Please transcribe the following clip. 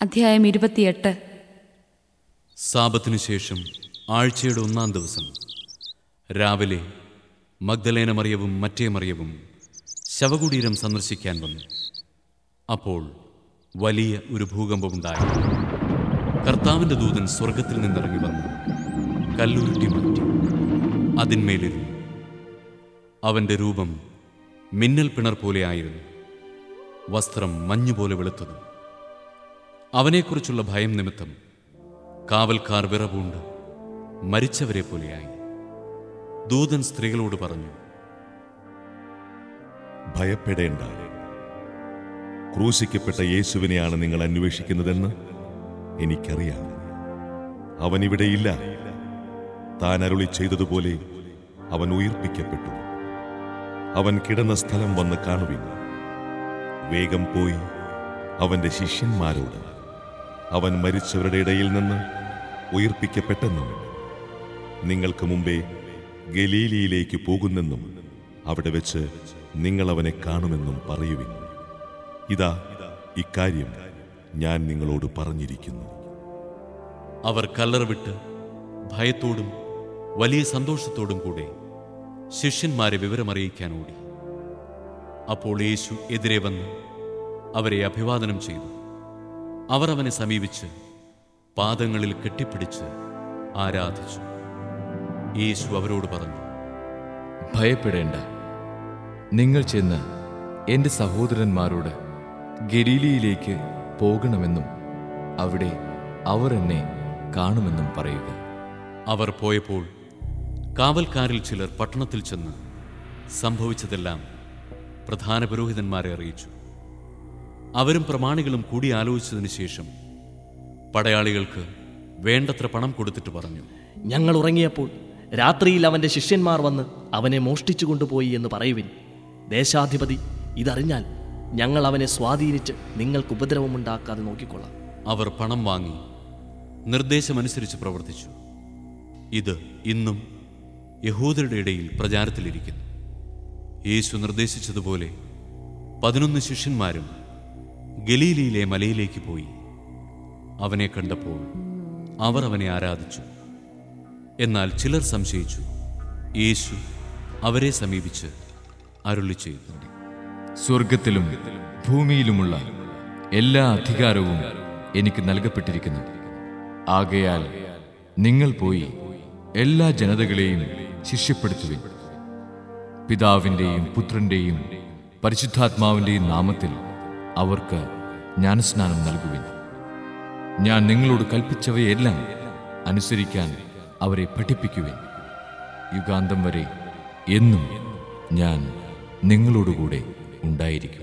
അധ്യായം ഇരുപത്തിയെട്ട് സാപത്തിനു ശേഷം ആഴ്ചയുടെ ഒന്നാം ദിവസം രാവിലെ മഗ്ദലേന മറിയവും മറ്റേ മറിയവും ശവകുടീരം സന്ദർശിക്കാൻ വന്നു അപ്പോൾ വലിയ ഒരു ഭൂകമ്പമുണ്ടായി കർത്താവിൻ്റെ ദൂതൻ സ്വർഗത്തിൽ നിന്നിറങ്ങി വന്നു കല്ലുരുട്ടി മാറ്റി അതിന്മേലിരുന്നു അവൻ്റെ രൂപം മിന്നൽ പിണർ പോലെയായിരുന്നു വസ്ത്രം മഞ്ഞുപോലെ വെളുത്തതും അവനെക്കുറിച്ചുള്ള ഭയം നിമിത്തം കാവൽക്കാർ വിറവുണ്ട് മരിച്ചവരെ പോലെയായി ദൂതൻ സ്ത്രീകളോട് പറഞ്ഞു ഭയപ്പെടേണ്ട ക്രൂശിക്കപ്പെട്ട യേശുവിനെയാണ് നിങ്ങൾ അന്വേഷിക്കുന്നതെന്ന് എനിക്കറിയാം അവൻ ഇവിടെയില്ല താൻ അരുളി ചെയ്തതുപോലെ അവൻ ഉയിർപ്പിക്കപ്പെട്ടു അവൻ കിടന്ന സ്ഥലം വന്ന് കാണുവിൻ വേഗം പോയി അവന്റെ ശിഷ്യന്മാരോട് അവൻ മരിച്ചവരുടെ ഇടയിൽ നിന്ന് ഉയിർപ്പിക്കപ്പെട്ടെന്നും നിങ്ങൾക്ക് മുമ്പേ ഗലീലിയിലേക്ക് പോകുന്നെന്നും അവിടെ വെച്ച് നിങ്ങൾ അവനെ കാണുമെന്നും പറയുവിൻ ഇതാ ഇക്കാര്യം ഞാൻ നിങ്ങളോട് പറഞ്ഞിരിക്കുന്നു അവർ കല്ലറ വിട്ട് ഭയത്തോടും വലിയ സന്തോഷത്തോടും കൂടെ ശിഷ്യന്മാരെ വിവരമറിയിക്കാൻ ഓടി അപ്പോൾ യേശു എതിരെ വന്ന് അവരെ അഭിവാദനം ചെയ്തു അവർ അവനെ സമീപിച്ച് പാദങ്ങളിൽ കെട്ടിപ്പിടിച്ച് ആരാധിച്ചു യേശു അവരോട് പറഞ്ഞു ഭയപ്പെടേണ്ട നിങ്ങൾ ചെന്ന് എൻ്റെ സഹോദരന്മാരോട് ഗലീലിയിലേക്ക് പോകണമെന്നും അവിടെ അവർ എന്നെ കാണുമെന്നും പറയുക അവർ പോയപ്പോൾ കാവൽക്കാരിൽ ചിലർ പട്ടണത്തിൽ ചെന്ന് സംഭവിച്ചതെല്ലാം പ്രധാന പുരോഹിതന്മാരെ അറിയിച്ചു അവരും പ്രമാണികളും കൂടി ആലോചിച്ചതിന് ശേഷം പടയാളികൾക്ക് വേണ്ടത്ര പണം കൊടുത്തിട്ട് പറഞ്ഞു ഞങ്ങൾ ഉറങ്ങിയപ്പോൾ രാത്രിയിൽ അവന്റെ ശിഷ്യന്മാർ വന്ന് അവനെ മോഷ്ടിച്ചു കൊണ്ടുപോയി എന്ന് പറയുവിൻ ദേശാധിപതി ഇതറിഞ്ഞാൽ ഞങ്ങൾ അവനെ സ്വാധീനിച്ച് നിങ്ങൾക്ക് ഉപദ്രവമുണ്ടാക്കാതെ നോക്കിക്കൊള്ളാം അവർ പണം വാങ്ങി നിർദ്ദേശമനുസരിച്ച് പ്രവർത്തിച്ചു ഇത് ഇന്നും യഹൂദരുടെ ഇടയിൽ പ്രചാരത്തിലിരിക്കുന്നു യേശു നിർദ്ദേശിച്ചതുപോലെ പതിനൊന്ന് ശിഷ്യന്മാരും ഗലീലിയിലെ മലയിലേക്ക് പോയി അവനെ കണ്ടപ്പോൾ അവർ അവനെ ആരാധിച്ചു എന്നാൽ ചിലർ സംശയിച്ചു യേശു അവരെ സമീപിച്ച് അരുളി ചെയ്തു സ്വർഗത്തിലും ഭൂമിയിലുമുള്ള എല്ലാ അധികാരവും എനിക്ക് നൽകപ്പെട്ടിരിക്കുന്നു ആകയാൽ നിങ്ങൾ പോയി എല്ലാ ജനതകളെയും ശിഷ്യപ്പെടുത്തുവിൻ പിതാവിൻ്റെയും പുത്രൻ്റെയും പരിശുദ്ധാത്മാവിൻ്റെയും നാമത്തിൽ അവർക്ക് ജ്ഞാനസ്നാനം നൽകുവിൻ ഞാൻ നിങ്ങളോട് കൽപ്പിച്ചവയെല്ലാം അനുസരിക്കാൻ അവരെ പഠിപ്പിക്കുവിൻ യുഗാന്തം വരെ എന്നും ഞാൻ നിങ്ങളോടുകൂടെ ഉണ്ടായിരിക്കും